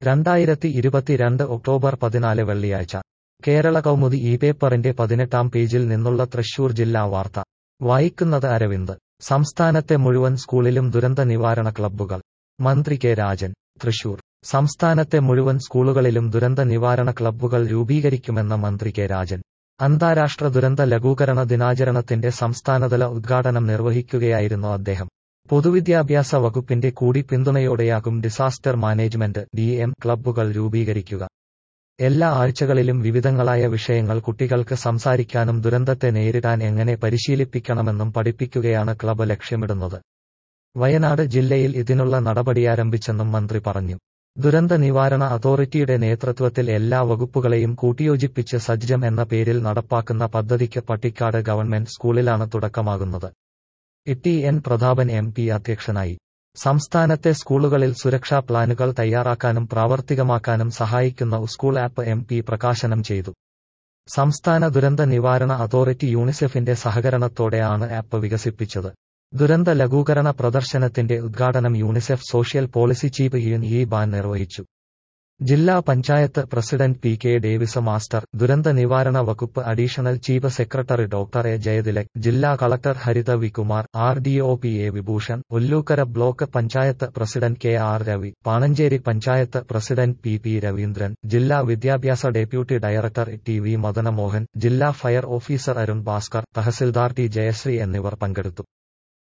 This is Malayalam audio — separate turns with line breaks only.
രണ്ടായിരത്തി ഇരുപത്തിരണ്ട് ഒക്ടോബർ പതിനാല് വെള്ളിയാഴ്ച കേരള കൗമുദി ഈ പേപ്പറിന്റെ പതിനെട്ടാം പേജിൽ നിന്നുള്ള തൃശൂർ ജില്ലാ വാർത്ത വായിക്കുന്നത് അരവിന്ദ് സംസ്ഥാനത്തെ മുഴുവൻ സ്കൂളിലും ദുരന്ത നിവാരണ ക്ലബ്ബുകൾ മന്ത്രി കെ രാജൻ തൃശൂർ സംസ്ഥാനത്തെ മുഴുവൻ സ്കൂളുകളിലും ദുരന്ത നിവാരണ ക്ലബ്ബുകൾ രൂപീകരിക്കുമെന്ന മന്ത്രി കെ രാജൻ അന്താരാഷ്ട്ര ദുരന്ത ലഘൂകരണ ദിനാചരണത്തിന്റെ സംസ്ഥാനതല ഉദ്ഘാടനം നിർവഹിക്കുകയായിരുന്നു അദ്ദേഹം പൊതുവിദ്യാഭ്യാസ വകുപ്പിന്റെ കൂടി പിന്തുണയോടെയാകും ഡിസാസ്റ്റർ മാനേജ്മെന്റ് ഡി എം ക്ലബ്ബുകൾ രൂപീകരിക്കുക എല്ലാ ആഴ്ചകളിലും വിവിധങ്ങളായ വിഷയങ്ങൾ കുട്ടികൾക്ക് സംസാരിക്കാനും ദുരന്തത്തെ നേരിടാൻ എങ്ങനെ പരിശീലിപ്പിക്കണമെന്നും പഠിപ്പിക്കുകയാണ് ക്ലബ്ബ് ലക്ഷ്യമിടുന്നത് വയനാട് ജില്ലയിൽ ഇതിനുള്ള നടപടിയാരംഭിച്ചെന്നും മന്ത്രി പറഞ്ഞു ദുരന്ത നിവാരണ അതോറിറ്റിയുടെ നേതൃത്വത്തിൽ എല്ലാ വകുപ്പുകളെയും കൂട്ടിയോജിപ്പിച്ച് സജ്ജം എന്ന പേരിൽ നടപ്പാക്കുന്ന പദ്ധതിക്ക് പട്ടിക്കാട് ഗവൺമെന്റ് സ്കൂളിലാണ് തുടക്കമാകുന്നത് E N Prathapan M P അധ്യക്ഷനായി സംസ്ഥാനത്തെ സ്കൂളുകളിൽ സുരക്ഷാ പ്ലാനുകൾ തയ്യാറാക്കാനും പ്രാവർത്തികമാക്കാനും സഹായിക്കുന്ന സ്കൂൾ ആപ്പ് എം പി പ്രകാശനം ചെയ്തു സംസ്ഥാന ദുരന്ത നിവാരണ അതോറിറ്റി യൂണിസെഫിന്റെ സഹകരണത്തോടെയാണ് ആപ്പ് വികസിപ്പിച്ചത് ദുരന്ത ലഘൂകരണ പ്രദർശനത്തിന്റെ ഉദ്ഘാടനം യൂണിസെഫ് സോഷ്യൽ പോളിസി ചീഫ് യുൻ ഇ ബാൻ നിർവഹിച്ചു ജില്ലാ panchayat president P K Davis master ദുരന്ത നിവാരണ വകുപ്പ് additional chief secretary doctor A Jayathilak ജില്ലാ collector Haritha Vikumar R D O P A Vibhushan Ollukkara block panchayat president K R Ravi Pananchery panchayat president P P Raveendran ജില്ലാ വിദ്യാഭ്യാസ deputy director T V Madanamohan ജില്ലാ fire officer Arun Bhaskar tahsildar T Jayasree എന്നിവർ പങ്കെടുത്തു